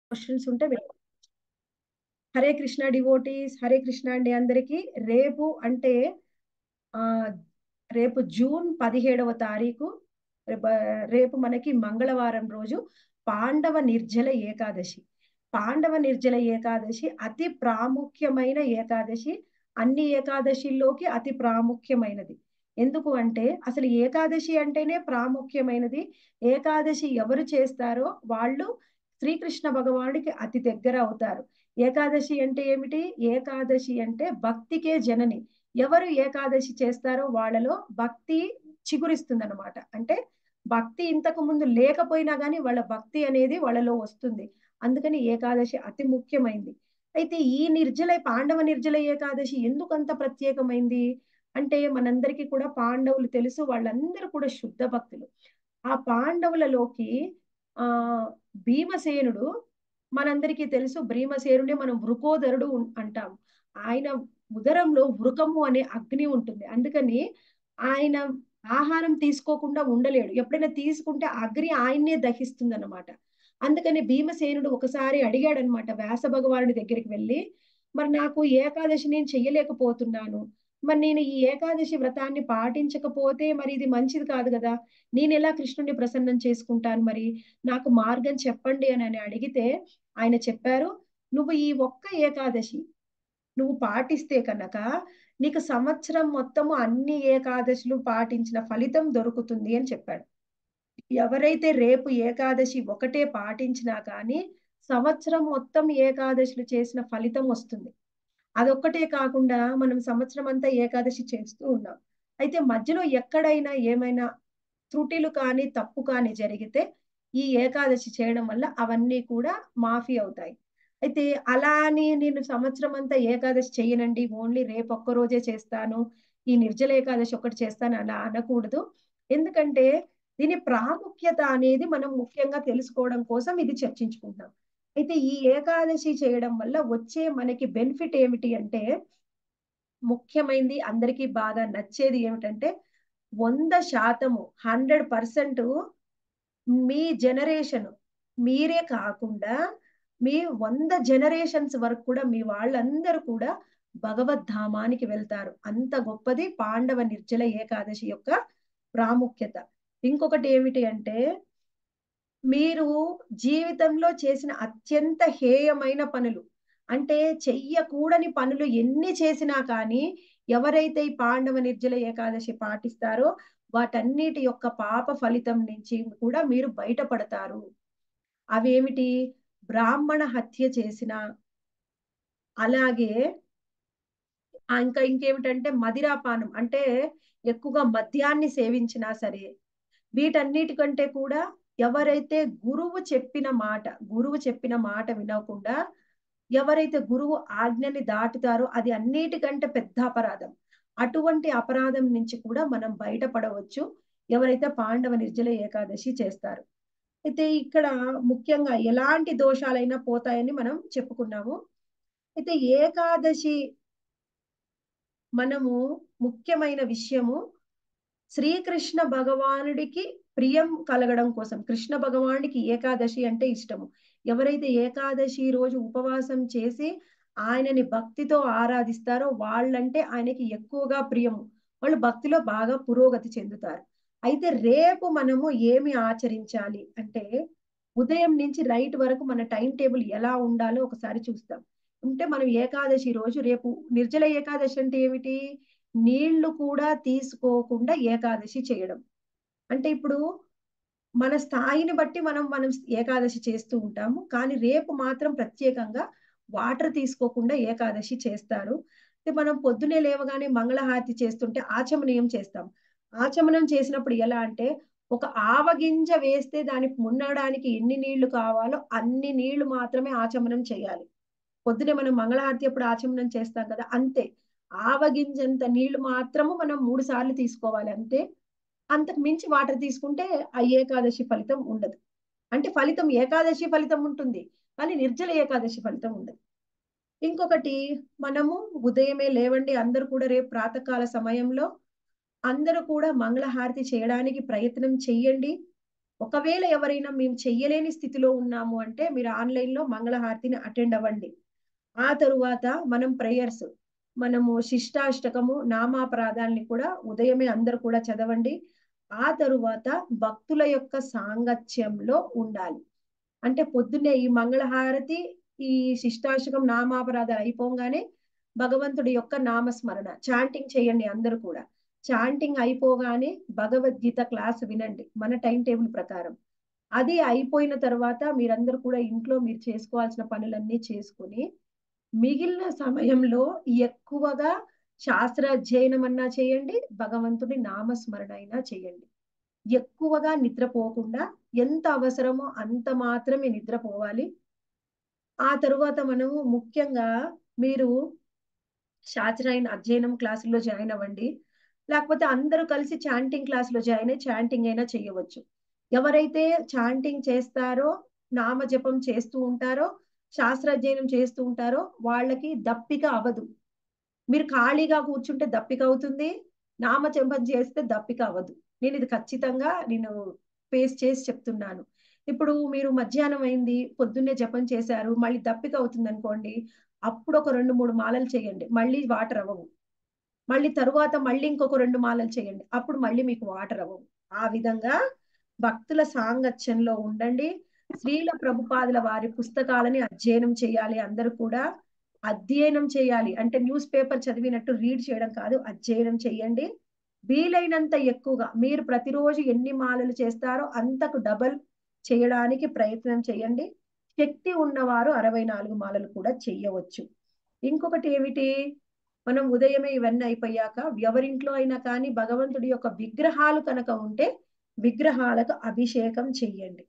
Questions ఉంటే వెళ్ళి Hare Krishna devotees Hare Krishna అండి అందరికీ రేపు అంటే ఆ రేపు జూన్ పదిహేడవ తారీఖు రేప- రేపు మనకి మంగళవారం రోజు పాండవ నిర్జల ఏకాదశి పాండవ నిర్జల ఏకాదశి అతి ప్రాముఖ్యమైన ఏకాదశి అన్ని ఏకాదశిల్లోకి అతి ప్రాముఖ్యమైనది ఎందుకు అంటే అసలు ఏకాదశి అంటేనే ప్రాముఖ్యమైనది ఏకాదశి ఎవరు చేస్తారో వాళ్ళు శ్రీకృష్ణ భగవానుడికి అతి దగ్గర అవుతారు ఏకాదశి అంటే ఏమిటి ఏకాదశి అంటే భక్తికే జనని ఎవరు ఏకాదశి చేస్తారో వాళ్ళలో భక్తి చిగురిస్తుంది అనమాట అంటే భక్తి ఇంతకు ముందు లేకపోయినా కానీ వాళ్ళ భక్తి అనేది వాళ్ళలో వస్తుంది అందుకని ఏకాదశి అతి ముఖ్యమైంది అయితే ఈ నిర్జల పాండవ నిర్జల ఏకాదశి ఎందుకు అంత ప్రత్యేకమైంది అంటే మనందరికీ కూడా పాండవులు తెలుసు వాళ్ళందరూ కూడా శుద్ధ భక్తులు ఆ పాండవులలోకి ఆ భీమసేనుడు మనందరికీ తెలుసు భీమసేనుడే మనం వృకోదరుడు ఉన్- అంటాం ఆయన ఉదరంలో వృకము అనే అగ్ని ఉంటుంది అందుకని ఆయన ఆహారం తీసుకోకుండా ఉండలేడు ఎప్పుడైనా తీసుకుంటే ఆ అగ్ని ఆయన్నే దహిస్తుంది అనమాట అందుకని భీమసేనుడు ఒకసారి అడిగాడనమాట వ్యాస భగవానుడి దగ్గరికి వెళ్ళి మరి నాకు ఏకాదశి నేను చెయ్యలేకపోతున్నాను మరి నేను ఈ ఏకాదశి వ్రతాన్ని పాటించకపోతే మరి ఇది మంచిది కాదు కదా నేను ఎలా కృష్ణుడిని ప్రసన్నం చేసుకుంటాను మరి నాకు మార్గం చెప్పండి అని అని అడిగితే ఆయన చెప్పారు నువ్వు ఈ ఒక్క ఏకాదశి నువ్వు పాటిస్తే కనుక నీకు సంవత్సరం మొత్తము అన్ని ఏకాదశులు పాటించిన ఫలితం దొరుకుతుంది అని చెప్పాడు ఎవరైతే రేపు ఏకాదశి ఒకటే పాటించినా కానీ సంవత్సరం మొత్తం ఏకాదశులు చేసిన ఫలితం వస్తుంది అదొక్కటే కాకుండా మనం సంవత్సరం అంతా ఏకాదశి చేస్తూ ఉన్నాం అయితే మధ్యలో ఎక్కడైనా ఏమైనా త్రుటిలు కానీ తప్పు కానీ జరిగితే ఈ ఏకాదశి చేయడం వల్ల అవన్నీ కూడా మాఫీ అవుతాయి అయితే అలా అని నేను సంవత్సరం అంతా ఏకాదశి చేయనండి ఓన్లీ రేపు ఒక్క రోజే చేస్తాను ఈ నిర్జల ఏకాదశి ఒకటి చేస్తాను అలా అనకూడదు ఎందుకంటే దీని ప్రాముఖ్యత అనేది మనం ముఖ్యంగా తెలుసుకోవడం కోసం ఇది చర్చించుకుంటాం అయితే ఈ ఏకాదశి చేయడం వల్ల వచ్చే మనకి బెనిఫిట్ ఏమిటి అంటే ముఖ్యమైనది అందరికీ బాగా నచ్చేది ఏమిటంటే వంద శాతము హండ్రెడ్ పర్సెంట్ మీ జనరేషన్ మీరే కాకుండా మీ వంద జనరేషన్స్ వరకు కూడా మీ వాళ్ళందరూ కూడా భగవద్ధామానికి వెళ్తారు అంత గొప్పది పాండవ నిర్జల ఏకాదశి యొక్క ప్రాముఖ్యత ఇంకొకటి ఏమిటి అంటే మీరు జీవితంలో చేసిన అత్యంత హేయమైన పనులు అంటే చెయ్యకూడని పనులు ఎన్ని చేసినా కానీ ఎవరైతే ఈ పాండవ నిర్జల ఏకాదశి పాటిస్తారో వాటన్నిటి యొక్క పాప ఫలితం నుంచి కూడా మీరు బయటపడతారు అవేమిటి బ్రాహ్మణ హత్య చేసిన అలాగే ఆ ఇంకా ఇంకేమిటంటే మదిరాపానం అంటే ఎక్కువగా మద్యాన్ని సేవించినా సరే వీటన్నిటికంటే కూడా ఎవరైతే గురువు చెప్పిన మాట గురువు చెప్పిన మాట వినకుండా ఎవరైతే గురువు ఆజ్ఞని దాటుతారో అది అన్నిటికంటే పెద్ద అపరాధం అటువంటి అపరాధం నుంచి కూడా మనం బయటపడవచ్చు ఎవరైతే పాండవ నిర్జల ఏకాదశి చేస్తారు అయితే ఇక్కడ ముఖ్యంగా ఎలాంటి దోషాలైనా పోతాయని మనం చెప్పుకున్నాము అయితే ఏకాదశి మనము ముఖ్యమైన విషయము శ్రీకృష్ణ భగవానుడికి ప్రియం కలగడం కోసం కృష్ణ భగవానుడికి ఏకాదశి అంటే ఇష్టము ఎవరైతే ఏకాదశి రోజు ఉపవాసం చేసి ఆయనని భక్తితో ఆరాధిస్తారో వాళ్ళంటే ఆయనకి ఎక్కువగా ప్రియము వాళ్ళు భక్తిలో బాగా పురోగతి చెందుతారు అయితే రేపు మనము ఏమి ఆచరించాలి అంటే ఉదయం నుంచి నైట్ వరకు మన టైం టేబుల్ ఎలా ఉండాలో ఒకసారి చూస్తాం అంటే మనం ఏకాదశి రోజు రేపు నిర్జల ఏకాదశి అంటే ఏమిటి నీళ్లు కూడా తీసుకోకుండా ఏకాదశి చేయడం అంటే ఇప్పుడు మన స్థాయిని బట్టి మనం మనం ఏకాదశి చేస్తూ ఉంటాము కానీ రేపు మాత్రం ప్రత్యేకంగా వాటర్ తీసుకోకుండా ఏకాదశి చేస్తారు అయితే మనం పొద్దునే లేవగానే మంగళహారతి చేస్తుంటే ఆచమనీయం చేస్తాం ఆచమనం చేసినప్పుడు ఎలా అంటే ఒక ఆవగింజ వేస్తే దానికి మున్నడానికి ఎన్ని నీళ్లు కావాలో అన్ని నీళ్లు మాత్రమే ఆచమనం చేయాలి పొద్దునే మనం మంగళహారతి అప్పుడు ఆచమనం చేస్తాం కదా అంతే ఆవగింజంత నీళ్లు మాత్రము మనం మూడు సార్లు తీసుకోవాలి అంతే అంతకు మించి వాటర్ తీసుకుంటే ఆ ఏకాదశి ఫలితం ఉండదు అంటే ఫలితం ఏకాదశి ఫలితం ఉంటుంది కానీ నిర్జల ఏకాదశి ఫలితం ఉండదు ఇంకొకటి మనము ఉదయమే లేవండి అందరూ కూడా రేపు ప్రాతకాల సమయంలో అందరూ కూడా మంగళహారతి చేయడానికి ప్రయత్నం చెయ్యండి ఒకవేళ ఎవరైనా మేము చెయ్యలేని స్థితిలో ఉన్నాము అంటే మీరు ఆన్లైన్ లో మంగళహారతిని అటెండ్ అవ్వండి ఆ తరువాత మనం ప్రేయర్స్ మనము శిష్టాష్టకము నామాపరాధాలని కూడా ఉదయమే అందరూ కూడా చదవండి ఆ తరువాత భక్తుల యొక్క సాంగత్యంలో ఉండాలి అంటే పొద్దున్నే ఈ మంగళహారతి ఈ శిష్టాష్టకం నామాపరాధాలు అయిపోగానే భగవంతుడి యొక్క నామస్మరణ చాంటింగ్ చేయండి అందరూ కూడా చాంటింగ్ అయిపోగానే భగవద్గీత క్లాస్ వినండి మన టైం టేబుల్ ప్రకారం అది అయిపోయిన తర్వాత మీరందరూ కూడా ఇంట్లో మీరు చేసుకోవాల్సిన పనులన్నీ చేసుకుని మిగిలిన సమయంలో ఎక్కువగా శాస్త్ర అధ్యయనం అన్నా చేయండి భగవంతుడి నామస్మరణ అయినా చేయండి ఎక్కువగా నిద్రపోకుండా ఎంత అవసరమో అంత మాత్రమే నిద్రపోవాలి ఆ తరువాత మనము ముఖ్యంగా మీరు శాస్త్రాయన అధ్యయనం క్లాసుల్లో జాయిన్ అవ్వండి లేకపోతే అందరూ కలిసి చాంటింగ్ క్లాసులో జాయిన్ అయ్యి చాంటింగ్ అయినా చేయవచ్చు ఎవరైతే చాంటింగ్ చేస్తారో నామ జపం చేస్తూ ఉంటారో శాస్త్రాధ్యయనం చేస్తూ ఉంటారో వాళ్ళకి దప్పిక అవదు మీరు ఖాళీగా కూర్చుంటే దప్పిక అవుతుంది నామ జపం చేస్తే దప్పిక అవ్వదు నేను ఇది ఖచ్చితంగా నేను ఫేస్ చేసి చెప్తున్నాను ఇప్పుడు మీరు మధ్యాహ్నం అయింది పొద్దున్నే జపం చేశారు మళ్ళీ దప్పిక అవుతుంది అనుకోండి అప్పుడు ఒక రెండు మూడు మాలలు చేయండి మళ్ళీ వాటర్ అవ్వవు మళ్ళీ తరువాత మళ్ళీ ఇంకొక రెండు మాలలు చేయండి అప్పుడు మళ్ళీ మీకు వాటర్ అవ్వవు ఆ విధంగా భక్తుల సాంగత్యంలో ఉండండి శ్రీల ప్రభుపాదుల వారి పుస్తకాలని అధ్యయనం చేయాలి అందరూ కూడా అధ్యయనం చేయాలి అంటే న్యూస్ పేపర్ చదివినట్టు రీడ్ చేయడం కాదు అధ్యయనం చేయండి వీలైనంత ఎక్కువగా మీరు ప్రతిరోజు ఎన్ని మాలలు చేస్తారో అంతకు డబల్ చేయడానికి ప్రయత్నం చేయండి శక్తి ఉన్నవారు అరవై నాలుగు మాలలు కూడా చెయ్యవచ్చు ఇంకొకటి ఏమిటి మనం ఉదయమే ఇవన్నీ అయిపోయాక ఎవరింట్లో అయినా కానీ భగవంతుడి యొక్క విగ్రహాలు కనుక ఉంటే విగ్రహాలకు అభిషేకం చెయ్యండి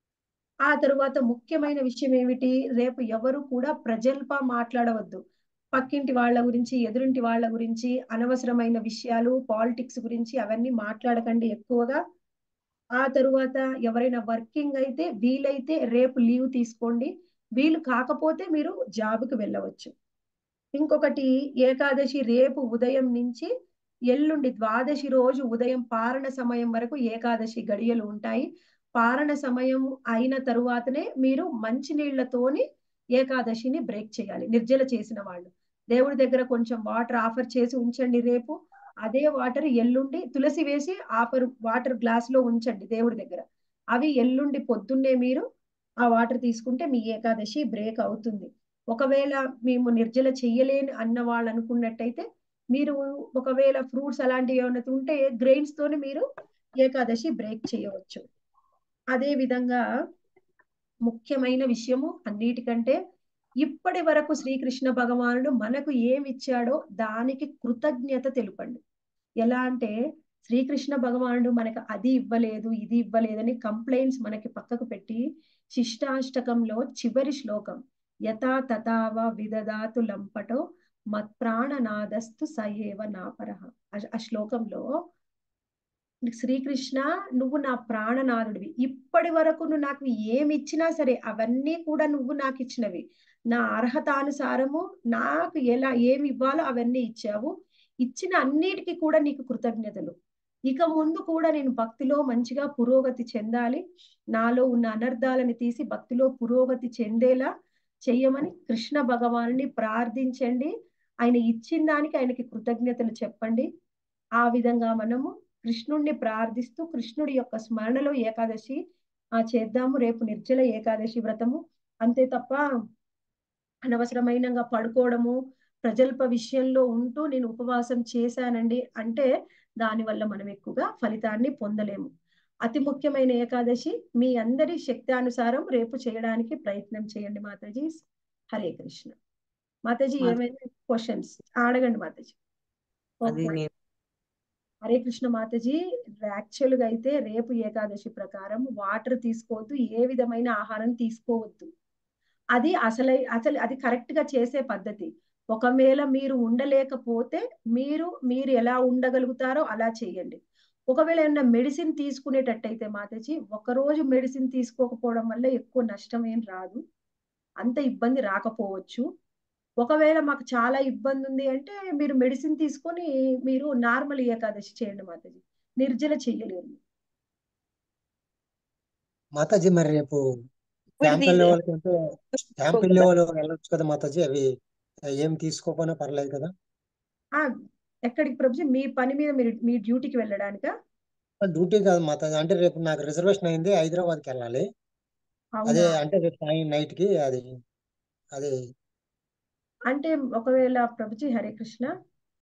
ఆ తరువాత ముఖ్యమైన విషయం ఏమిటి రేపు ఎవరు కూడా ప్రజల్ప మాట్లాడవద్దు పక్కింటి వాళ్ళ గురించి ఎదురింటి వాళ్ళ గురించి అనవసరమైన విషయాలు పాలిటిక్స్ గురించి అవన్నీ మాట్లాడకండి ఎక్కువగా ఆ తరువాత ఎవరైనా వర్కింగ్ అయితే వీలైతే రేపు లీవ్ తీసుకోండి వీలు కాకపోతే మీరు జాబ్కి వెళ్ళవచ్చు ఇంకొకటి ఏకాదశి రేపు ఉదయం నుంచి ఎల్లుండి ద్వాదశి రోజు ఉదయం పారణ సమయం వరకు ఏకాదశి గడియలు ఉంటాయి పారణ సమయం అయిన తరువాతనే మీరు మంచినీళ్లతోని ఏకాదశిని బ్రేక్ చేయాలి నిర్జల చేసిన వాళ్ళు దేవుడి దగ్గర కొంచెం వాటర్ ఆఫర్ చేసి ఉంచండి రేపు అదే వాటర్ ఎల్లుండి తులసి వేసి ఆఫర్ వాటర్ గ్లాస్ లో ఉంచండి దేవుడి దగ్గర అవి ఎల్లుండి పొద్దున్నే మీరు ఆ వాటర్ తీసుకుంటే మీ ఏకాదశి బ్రేక్ అవుతుంది ఒకవేళ మేము నిర్జల చెయ్యలేని అన్న వాళ్ళు అనుకున్నట్టయితే మీరు ఒకవేళ ఫ్రూట్స్ అలాంటివి ఏమైనా ఉంటే గ్రెయిన్స్ తోని మీరు ఏకాదశి బ్రేక్ చేయవచ్చు అదే విధంగా ముఖ్యమైన విషయము అన్నిటికంటే ఇప్పటి వరకు శ్రీకృష్ణ భగవానుడు మనకు ఏమి ఇచ్చాడో దానికి కృతజ్ఞత తెలుపండి ఎలా అంటే శ్రీకృష్ణ భగవానుడు మనకు అది ఇవ్వలేదు ఇది ఇవ్వలేదని కంప్లైంట్స్ మనకి పక్కకు పెట్టి శిష్టాష్టకంలో చివరి శ్లోకం యథా తథావ విదదాతు లంపటో మత్ప్రాణనాదస్తు సయేవ నాపరహ ఆ శ్లోకంలో శ్రీకృష్ణ నువ్వు నా ప్రాణనాథుడివి ఇప్పటి వరకు నువ్వు నాకు ఏమి ఇచ్చినా సరే అవన్నీ కూడా నువ్వు నాకు ఇచ్చినవి నా అర్హతానుసారము నాకు ఎలా ఏమి ఇవ్వాలో అవన్నీ ఇచ్చావు ఇచ్చిన అన్నిటికీ కూడా నీకు కృతజ్ఞతలు ఇక ముందు కూడా నేను భక్తిలో మంచిగా పురోగతి చెందాలి నాలో ఉన్న అనర్థాలని తీసి భక్తిలో పురోగతి చెందేలా చెయ్యమని కృష్ణ భగవాన్ని ప్రార్థించండి ఆయన ఇచ్చిన దానికి ఆయనకి కృతజ్ఞతలు చెప్పండి ఆ విధంగా మనము కృష్ణుణ్ణి ప్రార్థిస్తూ కృష్ణుడి యొక్క స్మరణలో ఏకాదశి ఆ చేద్దాము రేపు నిర్జల ఏకాదశి వ్రతము అంతే తప్ప అనవసరమైనగా పడుకోవడము ప్రజల్ప విషయంలో ఉంటూ నేను ఉపవాసం చేశానండి అంటే దానివల్ల మనం ఎక్కువగా ఫలితాన్ని పొందలేము అతి ముఖ్యమైన ఏకాదశి మీ అందరి శక్తి అనుసారం రేపు చేయడానికి ప్రయత్నం చేయండి మాతాజీ హరే కృష్ణ మాతాజీ ఏమైనా క్వశ్చన్స్ అడగండి మాతాజీ హరే కృష్ణ మాతాజీ యాక్చువల్ గా అయితే రేపు ఏకాదశి ప్రకారం వాటర్ తీసుకోవద్దు ఏ విధమైన ఆహారం తీసుకోవద్దు అది అసలు అసలు అది కరెక్ట్ గా చేసే పద్ధతి ఒకవేళ మీరు ఉండలేకపోతే మీరు మీరు ఎలా ఉండగలుగుతారో అలా చేయండి ఒకవేళ ఏమన్నా మెడిసిన్ తీసుకునేటట్టయితే మాతాజీ ఒకరోజు మెడిసిన్ తీసుకోకపోవడం వల్ల ఎక్కువ నష్టం ఏం రాదు అంత ఇబ్బంది రాకపోవచ్చు ఒకవేళ మాకు చాలా ఇబ్బంది ఉంది అంటే మీరు మెడిసిన్ తీసుకొని మీరు నార్మల్ ఏకాదశి చేయండి మాతాజీ నిర్జల చెయ్యలేరు మాతాజీ మరి రేపు విడిది శాంపిల్ ఇది. లెవెల్ కంటే శాంపిల్ కదా. లెవెల్ వెళ్ళొచ్చు కదా మాతాజీ అవి ఏం తీసుకోకపోయినా పర్లేదు కదా ఆ ఎక్కడికి ప్రభుజీ మీ పని మీద మీరు మీ డ్యూటీకి వెళ్ళడానికా డ్యూటీ కాదు మాతాజీ అంటే రేపు నాకు రిజర్వేషన్ అయింది హైదరాబాద్కి వెళ్ళాలి అదే అవునా అంటే రేపు సాయం నైట్ కి అది అది అంటే ఒకవేళ ప్రభుజీ హరే కృష్ణ